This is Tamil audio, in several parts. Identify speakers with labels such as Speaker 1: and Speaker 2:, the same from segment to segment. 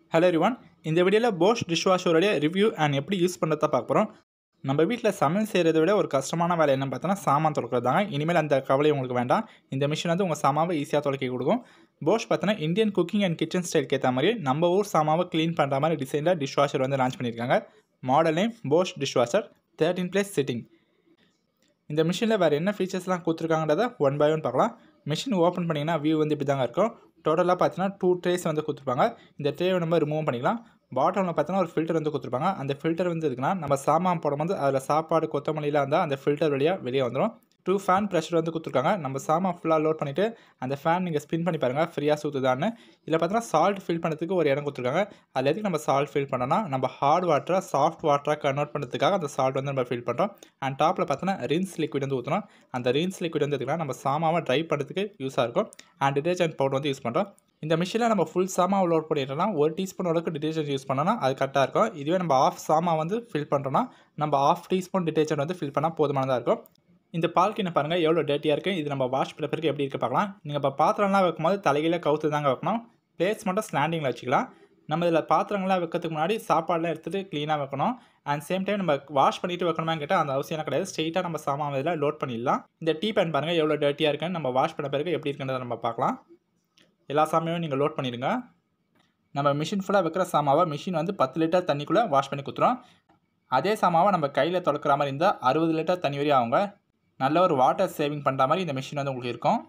Speaker 1: ஹலோ எரிவான் இந்த வீடியோவில் போஷ் டிஷ்வாஷருடைய ரிவ்யூ அண்ட் எப்படி யூஸ் பண்ணுறத பார்க்க போகிறோம் நம்ம வீட்டில் சமையல் செய்கிறத விட ஒரு கஷ்டமான வேலை என்ன பார்த்தோன்னா சாமான் துடைக்கிறது தாங்க இனிமேல் அந்த கவலை உங்களுக்கு வேண்டாம் இந்த மிஷின் வந்து உங்கள் சாமாவை ஈஸியாக துடைக்க கொடுக்கும் போஷ் பார்த்தோன்னா இந்தியன் குக்கிங் அண்ட் கிச்சன் ஸ்டைலுக்கு ஏற்ற மாதிரி நம்ம ஊர் சாமாவை க்ளீன் பண்ணுற மாதிரி டிசைனில் டிஷ்வாஷர் வந்து லான்ச் பண்ணியிருக்காங்க model name Bosch dishwasher thirteen place setting இந்த மிஷினில் வேறு என்ன ஃபீச்சர்ஸ்லாம் கொடுத்துருக்காங்கன்றத ஒன் பை ஒன் பார்க்கலாம் மிஷின் ஓப்பன் பண்ணிங்கன்னா வியூ வந்து இப்படி தாங்க இருக்கும் டோட்டலாக பார்த்தீங்கன்னா டூ ட்ரேஸ் வந்து கொடுத்துருப்பாங்க இந்த ட்ரேவை நம்ம ரிமூவ் பண்ணிக்கலாம் பாட்டமில் பார்த்தீங்கன்னா ஒரு ஃபில்டர் வந்து கொடுத்துருப்பாங்க அந்த ஃபில்டர் வந்து இருக்குன்னா நம்ம சாமான் போடும்போது அதில் சாப்பாடு கொத்தமல்லியில் இருந்தால் அந்த ஃபில்டர் வழியாக வெளியே வந்துடும் டூ ஃபேன் ப்ரெஷர் வந்து கொடுத்துருக்காங்க நம்ம சாமான் ஃபுல்லாக லோட் பண்ணிவிட்டு அந்த ஃபேன் நீங்கள் ஸ்பின் பண்ணி பாருங்கள் ஃப்ரீயாக சுற்றுதான்னு இதில் பார்த்தீங்கன்னா சால்ட் ஃபில் பண்ணுறதுக்கு ஒரு இடம் கொடுத்துருக்காங்க அதில் எதுக்கு நம்ம சால்ட் ஃபில் பண்ணோம்னா நம்ம ஹார்ட் வாட்டரை சாஃப்ட் வாட்டராக கன்வெர்ட் பண்ணுறதுக்காக அந்த சால்ட் வந்து நம்ம ஃபில் பண்ணுறோம் அண்ட் டாப்பில் பார்த்தோன்னா ரின்ஸ் லிக்விட் வந்து ஊற்றணும் அந்த ரின்ஸ் லிக்விட் வந்து எதுக்குன்னா நம்ம சாமாவை ட்ரை பண்ணுறதுக்கு யூஸாக இருக்கும் அண்ட் டிடர்ஜென்ட் பவுடர் வந்து யூஸ் பண்ணுறோம் இந்த மிஷினில் நம்ம ஃபுல் சாமாவை லோட் பண்ணிட்டோம்னா ஒரு டீஸ்பூன் அளவுக்கு டிடர்ஜென்ட் யூஸ் பண்ணோம்னா அது கரெக்டாக இருக்கும் இதுவே நம்ம ஆஃப் சாமா வந்து ஃபில் பண்ணுறோன்னா நம்ம ஆஃப் டீஸ்பூன் டிடர்ஜென்ட் வந்து ஃபில் பண்ணால் போதுமானதாக இருக்கும் இந்த பால்கினை பாருங்கள் எவ்வளோ டேட்டியாக இருக்குது இது நம்ம வாஷ் பண்ண பிறகு எப்படி இருக்குது பார்க்கலாம் நீங்கள் இப்போ பாத்திரம்லாம் வைக்கும்போது தலைகீழ கவுத்து தாங்க வைக்கணும் பிளேட்ஸ் மட்டும் ஸ்லாண்டிங்கில் வச்சுக்கலாம் நம்ம இதில் பாத்திரங்கள்லாம் வைக்கிறதுக்கு முன்னாடி சாப்பாடுலாம் எடுத்துகிட்டு க்ளீனாக வைக்கணும் அண்ட் சேம் டைம் நம்ம வாஷ் பண்ணிட்டு வைக்கணுமான்னு கேட்டால் அந்த அவசியம் கிடையாது ஸ்ட்ரெயிட்டாக நம்ம சாமான் இதில் லோட் பண்ணிடலாம் இந்த டீ பேன் பாருங்கள் எவ்வளோ டேட்டியாக இருக்குன்னு நம்ம வாஷ் பண்ண பிறகு எப்படி இருக்குன்றதை நம்ம பார்க்கலாம் எல்லா சாமியும் நீங்கள் லோட் பண்ணிடுங்க நம்ம மிஷின் ஃபுல்லாக வைக்கிற சாமாவை மிஷின் வந்து பத்து லிட்டர் தண்ணிக்குள்ளே வாஷ் பண்ணி கொடுத்துரும் அதே சாமாவை நம்ம கையில் தொடக்கிற மாதிரி இருந்தால் அறுபது லிட்டர் தண்ணி வரையும் ஆகுங்க நல்ல ஒரு வாட்டர் சேவிங் பண்ணுற மாதிரி இந்த மிஷின் வந்து உங்களுக்கு இருக்கும்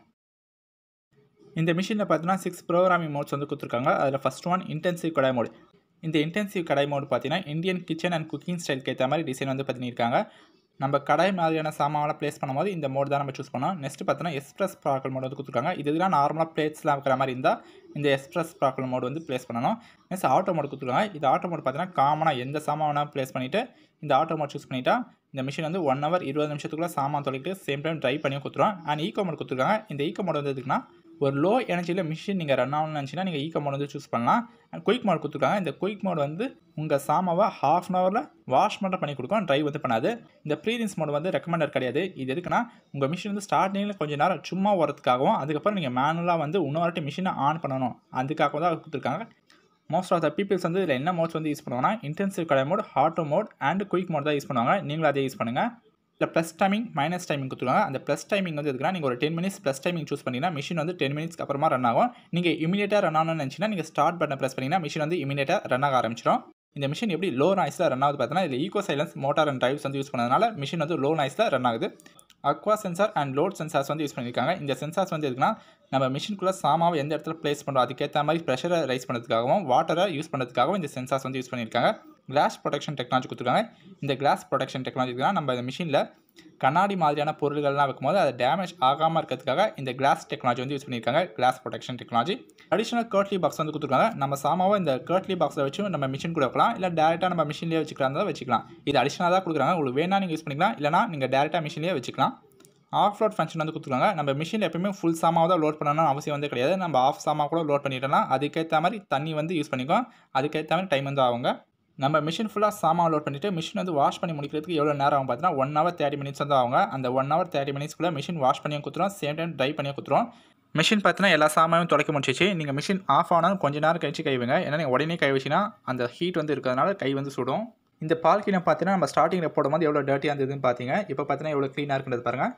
Speaker 1: இந்த மிஷினில் பார்த்தீங்கன்னா சிக்ஸ் ப்ரோக்ராமிங் மோட்ஸ் வந்து கொடுத்துருக்காங்க அதில் first one intensive kadai mode இந்த இன்டென்சிவ் கடாய் மோடு பார்த்தீங்கன்னா இந்தியன் கிச்சன் அண்ட் குக்கிங் ஸ்டைலுக்கு ஏற்ற மாதிரி டிசைன் வந்து பண்ணியிருக்காங்க நம்ம கடாய் மாதிரியான சாமான்லாம் ப்ளேஸ் பண்ணும்போது இந்த மோடு தான் நம்ம சூஸ் பண்ணோம் நெக்ஸ்ட் பார்த்தீங்கன்னா எக்ஸ்பிரஸ் ப்ராக்கல் மோடு வந்து கொடுத்துருக்காங்க இதுதான் நார்மலாக பிளேட்ஸ்லாம் வைக்கிற மாதிரி இருந்தால் இந்த எக்ஸ்பிரஸ் ப்ராக்கல் மோடு வந்து ப்ளேஸ் பண்ணணும் நெக்ஸ்ட் ஆட்டோ மோடு கொடுத்துருக்காங்க இது ஆட்டோ மோடு பார்த்தீங்கன்னா காமனாக எந்த சாமான் ப்ளேஸ் பண்ணிவிட்டு இந்த ஆட்டோ மோட் சூஸ் பண்ணிட்டா இந்த மிஷின் வந்து ஒன் ஹவர் இருபது நிமிஷத்துக்குள்ளே சாமான் தொலைக்கிட்டு சேம் டைம் ட்ரை பண்ணி கொடுத்துருவோம் அண்ட் ஈகோ மோட் கொடுத்துருக்காங்க இந்த ஈகோ மோட் வந்து எதுக்குன்னா ஒரு லோ எனர்ஜியில் மிஷின் நீங்கள் ரன் ஆகணும்னு நினச்சிங்கன்னா நீங்கள் ஈகோ மோட் வந்து சூஸ் பண்ணலாம் அண்ட் குயிக் மோட் கொடுத்துருக்காங்க இந்த குயிக் மோட் வந்து உங்கள் சாமாவை ஹாஃப் அன் ஹவரில் வாஷ் மட்டும் பண்ணி கொடுக்கும் ட்ரை வந்து பண்ணாது இந்த ப்ரீரின்ஸ் மோட் வந்து ரெக்கமெண்டட் கிடையாது இது எதுக்குன்னா உங்கள் மிஷின் வந்து ஸ்டார்டிங்கில் கொஞ்சம் நேரம் சும்மா வரதுக்காகவும் அதுக்கப்புறம் நீங்கள் மேனுவலாக வந்து இன்னொரு மிஷினை ஆன் பண்ணணும் அதுக்காக தான் கொடுத்துருக்காங்க மோஸ்ட் ஆஃப் த பீப்பிள்ஸ் வந்து இதில் என்ன மோட்ஸ் வந்து யூஸ் பண்ணுவாங்கன்னா intensive kadai mode auto mode and quick mode தான் யூஸ் பண்ணுவாங்க நீங்களும் அதே யூஸ் பண்ணுங்கள் இல்லை ப்ளஸ் டைமிங் மைனஸ் டைமிங் கொடுத்துருவாங்க அந்த ப்ளஸ் டைமிங் வந்து எதுக்குன்னா நீங்கள் ஒரு ten minutes plus timing choose பண்ணிங்கன்னா மிஷின் வந்து டென் மினிட்ஸ்க்கு அப்புறமா ரன் ஆகும் நீங்கள் இமீடியட்டாக ரன் ஆகணும்னு நினச்சிங்கன்னா நீங்கள் ஸ்டார்ட் பட்டன் ப்ரெஸ் பண்ணிங்கன்னா மிஷின் வந்து இமீடியட்டாக ரன் ஆக ஆரம்பிச்சிடும் இந்த மிஷின் எப்படி லோ நாய்ஸில் ரன் ஆகுது பார்த்தீங்கன்னா இதில் eco silence motor and drives வந்து யூஸ் பண்ணதுனால மிஷின் வந்து லோ நாய்ஸில் ரன் ஆகுது aqua sensor and load sensors வந்து யூஸ் பண்ணியிருக்காங்க இந்த சென்சார்ஸ் வந்து எதுக்குன்னா நம்ம மிஷினுக்குள்ளே சாமாவை எந்த இடத்துல ப்ளேஸ் பண்ணுறோம் அதுக்கேற்ற மாதிரி ப்ரெஷரை ரைஸ் பண்ணுறதுக்காகவும் வாட்டரை யூஸ் பண்ணுறதுக்காகவும் இந்த சென்சார்ஸ் வந்து யூஸ் பண்ணியிருக்காங்க கிளாஸ் ப்ரொடெக்ஷன் டெக்னாலஜி கொடுத்துருக்காங்க இந்த கிளாஸ் ப்ரொடெக்ஷன் டெக்னாலஜி தான் நம்ம இந்த மிஷினில் கண்ணாடி மாதிரியான பொருள்கள்லாம் வைக்கும்போது அது டேமேஜ் ஆகாமல் இருக்கிறதுக்காக இந்த கிளாஸ் டெக்னாலஜி வந்து யூஸ் பண்ணியிருக்காங்க glass protection technology additional cutlery box வந்து கொடுத்துருக்காங்க நம்ம சாமாவை இந்த கர்ட்லி பாக்ஸில் வச்சு நம்ம மிஷின் கூட வைக்கலாம் இல்லை டேரெக்டாக நம்ம மிஷின்லேயே வச்சுக்கலாம் தான் வச்சுக்கலாம் இது அடிஷனலாக தான் கொடுக்குறாங்க உங்களுக்கு வேணா நீங்கள் யூஸ் பண்ணிக்கலாம் இல்லைனா நீங்கள் டேரெக்டாக மிஷின்லேயே வச்சுக்கலாம் ஆஃப் லோட் ஃபங்க்ஷன் வந்து கொடுத்துருக்காங்க நம்ம மிஷினில் எப்பயுமே ஃபுல் சாமாவை தான் லோட் பண்ணணும்னு அவசியம் வந்து கிடையாது நம்ம ஆஃப் சாமா கூட லோட் பண்ணிட்டோம்னா அதுக்கேற்ற மாதிரி தண்ணி வந்து யூஸ் பண்ணிக்கோம் அதுக்கேற்ற மாதிரி டைம் வந்து ஆகுங்க நம்ம மிஷின் ஃபுல்லாக சாமான் லோட் பண்ணிவிட்டு மிஷின் வந்து வாஷ் பண்ணி முடிக்கிறதுக்கு எவ்வளோ நேரம் ஆகும் பார்த்தீங்கன்னா ஒன் ஹவர் தேர்ட்டி மினிட்ஸ் வந்து ஆகுங்க அந்த ஒன் ஹவர் தேர்ட்டி மினிட்ஸ்க்குள்ளே மிஷின் வாஷ் பண்ணியும் கொடுத்துரும் சேம் டைம் ட்ரை பண்ணியும் கொடுத்துரும் மிஷின் பார்த்தீங்கன்னா எல்லா சாமானும் துடைக்க முடிச்சிச்சு நீங்கள் மிஷின் ஆஃப் ஆனாலும் கொஞ்ச நேரம் கழிச்சு கை வைங்க ஏன்னா நீங்கள் உடனே கை வச்சிங்கன்னா அந்த ஹீட் வந்து இருக்கிறதுனால கை வந்து சுடும் இந்த பால்கினை பார்த்தீங்கன்னா நம்ம ஸ்டார்டிங்கில் போடும்போது எவ்வளோ டர்ட்டியாக இருந்ததுன்னு பார்த்தீங்க இப்போ பார்த்தீங்கன்னா எவ்வளோ க்ளீனாக இருக்குன்றது பாருங்கள்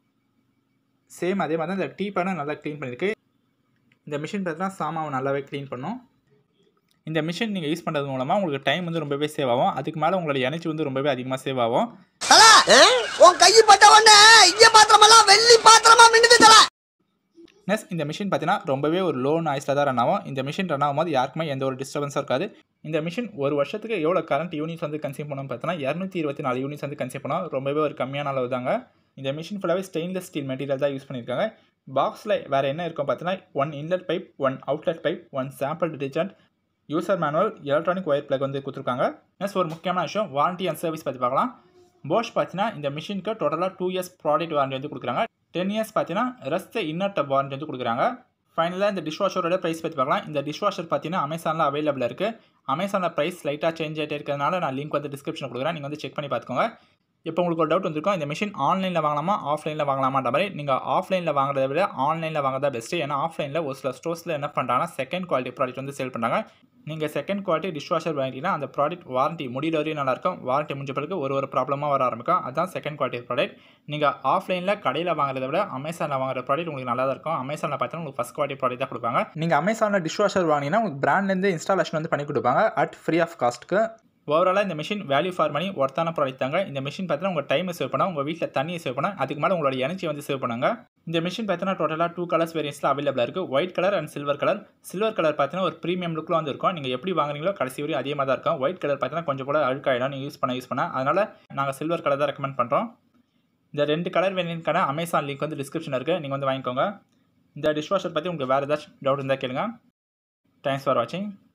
Speaker 1: சேம் அதே மாதிரி தான் இந்த டீ பேனும் நல்லா க்ளீன் பண்ணியிருக்கு இந்த மிஷின் பார்த்தீங்கன்னா சாமாவை நல்லாவே க்ளீன் பண்ணும் இந்த மிஷின் நீங்கள் யூஸ் பண்ணுறது மூலமாக உங்களுக்கு டைம் வந்து ரொம்பவே சேவ் ஆகும் அதுக்கு மேலே உங்களோட எனர்ஜி வந்து ரொம்பவே அதிகமாக சேவ் ஆகும்
Speaker 2: தல உன் கை பட்ட உடனே இங்க பாத்திரமெல்லாம் வெள்ளி பாத்திரமா மின்னுது தல
Speaker 1: நெக்ஸ்ட் இந்த மிஷின் பார்த்தீங்கன்னா ரொம்பவே ஒரு லோ நாய்ஸில் தான் ரன் ஆகும் இந்த மிஷின் ரன் ஆகும்போது யாருக்குமே எந்த ஒரு டிஸ்டர்பன்ஸும் இருக்காது இந்த மிஷின் ஒரு வருஷத்துக்கு எவ்வளோ கரண்ட் யூனிட்ஸ் வந்து கன்சியூம் பண்ணணும் பார்த்தீங்கன்னா இரநூத்தி இருபத்தி நாலு யூனிட்ஸ் வந்து கன்சியூம் பண்ணோம் ரொம்பவே ஒரு கம்மியான அளவு தாங்க இந்த மிஷின் ஃபுல்லாகவே ஸ்டெயின்லெஸ் ஸ்டீல் மெட்டீரியல் தான் யூஸ் பண்ணியிருக்காங்க பாக்ஸில் வேறு என்ன இருக்கும் பார்த்தீங்கன்னா one inlet pipe one outlet pipe one sample detergent user manual electronic wire plug வந்து கொடுத்துருக்காங்க நெக்ஸ்ட் ஒரு முக்கியமான விஷயம் வாரண்டி அண்ட் சர்வீஸ் பற்றி பார்க்கலாம் போஷ் பார்த்தீங்கன்னா இந்த மிஷினுக்கு டோட்டலாக டூ இயர்ஸ் ப்ராடக்ட் வாரண்டி வந்து கொடுக்குறாங்க டென் இயர்ஸ் பார்த்தீங்கன்னா ரெஸ்ட் இன்னர் டப் வாரண்டி வந்து கொடுக்குறாங்க ஃபைனலாக இந்த டிஷ்வாஷரோட ப்ரைஸ் பற்றி பார்க்கலாம் இந்த டிஷ்வாஷர் பார்த்தீங்கன்னா அமேசானில் அவைலபிள் இருக்குது அமேசானில் ப்ரைஸ் லைட்டாக சேஞ்ச் ஆகிட்டே இருக்கிறதுனால நான் லிங்க் வந்து டிஸ்கிரிப்ஷனில் கொடுக்குறேன் நீங்கள் வந்து செக் பண்ணி பார்த்துக்கோங்க இப்போ உங்களுக்கு ஒரு டவுட் வந்திருக்கும் இந்த மிஷின் ஆன்லைனில் வாங்கலாமா ஆஃப்லைனில் வாங்கலாமான்ற மாதிரி நீங்கள் ஆஃப்லைனில் வாங்குறத விட ஆன்லைனில் வாங்குறதா பெஸ்ட்டு ஏன்னா ஆஃப்லைனில் ஒரு சில ஸ்டோர்ஸில் என்ன பண்ணுறாங்கன்னா செகண்ட் குவாலிட்டி ப்ராடக்ட் வந்து சேல் பண்ணுறாங்க நீங்கள் செகண்ட் குவாலிட்டி டிஷ் வாஷர் வாங்கிட்டீங்கன்னா அந்த ப்ராடக்ட் வாரண்டி முடிகிற வரையும் நல்லாயிருக்கும் வாரண்டி முடிஞ்ச பிறகு ஒரு ஒரு ப்ராப்ளமாக வர ஆரம்பிக்கும் அதுதான் செகண்ட் குவாலிட்டி ப்ராடக்ட் நீங்கள் ஆஃப்லைனில் கடையில் வாங்குறத விட அமேசானில் வாங்குற ப்ராடக்ட் உங்களுக்கு நல்லா தான் இருக்கும் அமேசானில் பார்த்தீங்கன்னா உங்களுக்கு ஃபஸ்ட் குவாலிட்டி ப்ராடக்ட் தான் கொடுப்பாங்க நீங்கள் அமேசானில் டிஷ் வாஷர் வாங்கினீங்கன்னா உங்களுக்கு பிராண்ட்லேருந்து இன்ஸ்டாலேஷன் வந்து பண்ணி கொடுப்பாங்க அட் ஃப்ரீ ஆஃப் காஸ்ட்டுக்கு ஓவராலாக இந்த மிஷின் வேல்யூ ஃபார் மணி ஒர்த்தான ப்ராடக்ட் தாங்க இந்த மிஷின் பார்த்தீங்கன்னா உங்கள் டைமை சேவ் பண்ண உங்கள் வீட்டில் தண்ணியை சேவ் பண்ண அதுக்கு மேலே உங்களோட எனர்ஜி வந்து சேவ் பண்ணுங்க இந்த மிஷின் பார்த்தீங்கன்னா டோட்டலாக டூ கலர்ஸ் வேரியன்ஸில் அவைலபிளாக இருக்குது white colour and silver colour silver colour பார்த்தீங்கன்னா ஒரு ப்ரீமியம் லுக்கில் வந்து இருக்கும் நீங்கள் எப்படி வாங்குறீங்களோ கடைசி வரையும் அதே மாதிரி தான் இருக்கும் ஒயிட் கலர் பார்த்தீங்கன்னா கொஞ்சம் கூட அழுக்காயிடும் நீங்கள் யூஸ் பண்ண யூஸ் பண்ண அதனால் நாங்கள் சில்வர் கலர் தான் ரெக்கமெண்ட் பண்ணுறோம் இந்த ரெண்டு கலர் வேரியன்ட்கான அமேசான் லிங்க் வந்து டிஸ்கிரிப்ஷன் இருக்குது நீங்கள் வந்து வாங்கிக்கோங்க இந்த டிஷ் வாஷர் பற்றி உங்களுக்கு வேறு ஏதாச்சும் டவுட் இருந்தால் கேளுங்க தேங்க்ஸ் ஃபார் வாட்சிங்